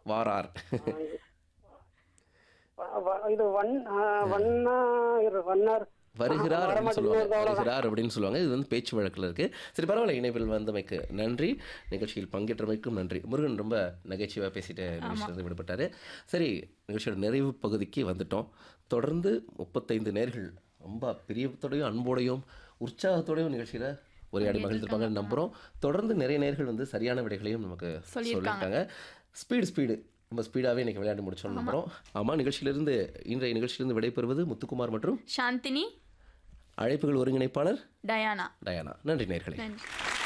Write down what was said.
வாரார் வ- வ- இது வன் ஆ, வண்ணா இரு, வண்ணார் வருகிறார் அப்படின்னு வரமாட்டேங்குது, சொல்லுவாங்க அவ்வளவுதான். வருகிறார் அப்படின்னு சொல்லுவாங்க இது வந்து பேச்சு வழக்கில் இருக்கு சரி பரவாயில்ல இணைப்பில் வந்தமைக்கு நன்றி நிகழ்ச்சியில் பங்கேற்றமைக்கும் நன்றி முருகன் ரொம்ப நகைச்சுவையாக பேசிட்டு நிகழ்ச்சியிலிருந்து விடுபட்டாரு சரி நிகழ்ச்சியோட நிறைவு பகுதிக்கு வந்துட்டோம் தொடர்ந்து முப்பத்தைந்து நேர்கள் ரொம்ப பிரியத்தோடையும் அன்போடையும் உற்சாகத்தோடையும் நிகழ்ச்சியில் உரையாடி மகிழ்ந்திருப்பாங்கன்னு நம்புகிறோம் தொடர்ந்து நிறைய நேர்கள் வந்து சரியான விடைகளையும் நமக்கு சொல்லியிருக்காங்க ஸ்பீடு ஸ்பீடு ரொம்ப ஸ்பீடாகவே இன்னைக்கு விளையாண்டு முடிச்சோம்னு நம்புகிறோம் ஆமாம் நிகழ்ச்சியிலிருந்து இன்றைய நிகழ்ச்சியிலிருந்து விடைபெறுவது முத்துக்குமார் மற்றும் சாந்தினி அழைப்புகள் ஒருங்கிணைப்பாளர் டயானா டயானா நன்றி நேர்களே நன்றி